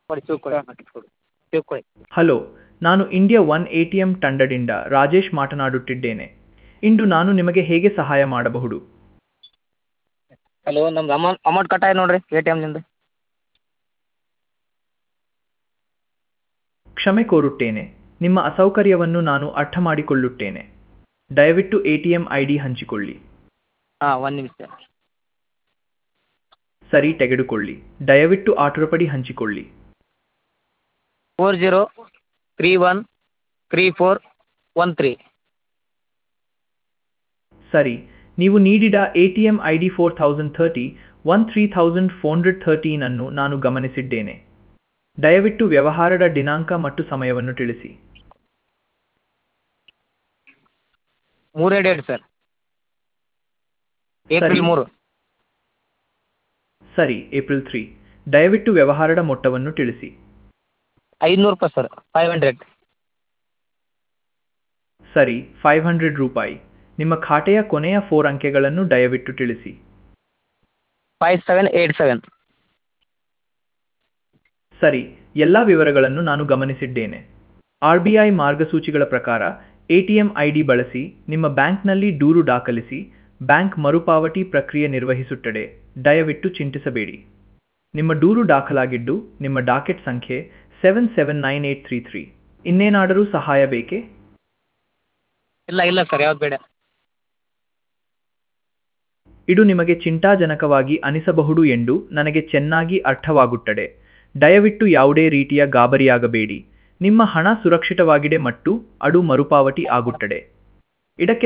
ಕೊಡಿ ಚೂಕ್ ಕೊಡಿ ಕೊಡಿ ಚೂಕ್ ಕೊಡಿ ಹಲೋ ನಾನು India one A T M ತಂಡದಿಂದ ರಾಜೇಶ್ ಮಾತನಾಡುತ್ತಿದ್ದೇನೆ ಇಂದು ನಾನು ನಿಮಗೆ ಹೇಗೆ ಸಹಾಯ ಮಾಡಬಹುದು ಹಲೋ ನಮ್ದು ಅಮೌಂಟ್ ಅಮೌಂಟ್ ಕಟ್ ಆಯ್ತು ನೋಡಿರಿ ಎ ಟಿ ಎಮ್ನಿಂದ ಕ್ಷಮೆ ಕೋರುತ್ತೇನೆ ನಿಮ್ಮ ಅಸೌಕರ್ಯವನ್ನು ನಾನು ಅರ್ಥ ಮಾಡಿಕೊಳ್ಳುತ್ತೇನೆ ದಯವಿಟ್ಟು A T M I D ಹಂಚಿಕೊಳ್ಳಿ ಹಾಂ ಒಂದು ನಿಮಿಷ ಸರಿ ತೆಗೆದುಕೊಳ್ಳಿ ದಯವಿಟ್ಟು ಆಟೋಪಡಿ ಹಂಚಿಕೊಳ್ಳಿ four zero three one three four one three ಸರಿ ನೀವು ನೀಡಿದ A T M I D four thousand thirty one three thousand four hundred thirteen ಅನ್ನು ನಾನು ಗಮನಿಸಿದ್ದೇನೆ ದಯವಿಟ್ಟು ವ್ಯವಹಾರದ ದಿನಾಂಕ ಮತ್ತು ಸಮಯವನ್ನು ತಿಳಿಸಿ ಮೂರೇ ಡೇಟ್ ಸರ್ ಏಪ್ರಿಲ್ ಸರಿ. ಮೂರು ಸರಿ ಏಪ್ರಿಲ್ ತ್ರೀ ದಯವಿಟ್ಟು ವ್ಯವಹಾರದ ಮೊತ್ತವನ್ನು ತಿಳಿಸಿ ಐದುನೂರು ರೂಪಾಯಿ ಸರ್ ಫೈವ್ ಹಂಡ್ರೆಡ್ ಸರಿ ಫೈವ್ ಹಂಡ್ರೆಡ್ ರೂಪಾಯಿ ನಿಮ್ಮ ಖಾತೆಯ ಕೊನೆಯ ಫೋರ್ ಅಂಕೆಗಳನ್ನು ದಯವಿಟ್ಟು ತಿಳಿಸಿ ಫೈವ್ ಸೆವೆನ್ ಏಯ್ಟ್ ಸೆವೆನ್ ಸರಿ ಎಲ್ಲ ವಿವರಗಳನ್ನು ನಾನು ಗಮನಿಸಿದ್ದೇನೆ ಆರ್ ಬಿ ಐ ಮಾರ್ಗಸೂಚಿಗಳ ಪ್ರಕಾರ A T M I D ಬಳಸಿ ನಿಮ್ಮ ಬ್ಯಾಂಕ್ನಲ್ಲಿ ದೂರು ದಾಖಲಿಸಿ ಬ್ಯಾಂಕ್ ಮರುಪಾವತಿ ಪ್ರಕ್ರಿಯೆ ನಿರ್ವಹಿಸುತ್ತದೆ ದಯವಿಟ್ಟು ಚಿಂತಿಸಬೇಡಿ ನಿಮ್ಮ ದೂರು ದಾಖಲಾಗಿದ್ದು ನಿಮ್ಮ ಡಾಕೆಟ್ ಸಂಖ್ಯೆ seven seven nine eight three three ಇನ್ನೇನಾದರೂ ಸಹಾಯ ಬೇಕೇ ಇಲ್ಲ ಇಲ್ಲ ಸರ್ ಯಾವ್ದು ಬೇಡ ಇದು ನಿಮಗೆ ಚಿಂತಾಜನಕವಾಗಿ ಅನಿಸಬಹುದು ಎಂದು ನನಗೆ ಚೆನ್ನಾಗಿ ಅರ್ಥವಾಗುತ್ತದೆ ದಯವಿಟ್ಟು ಯಾವುದೇ ರೀತಿಯ ಗಾಬರಿಯಾಗಬೇಡಿ ನಿಮ್ಮ ಹಣ ಸುರಕ್ಷಿತವಾಗಿದೆ ಮತ್ತು ಅದು ಮರುಪಾವತಿ ಆಗುತ್ತದೆ ಇದಕ್ಕೆ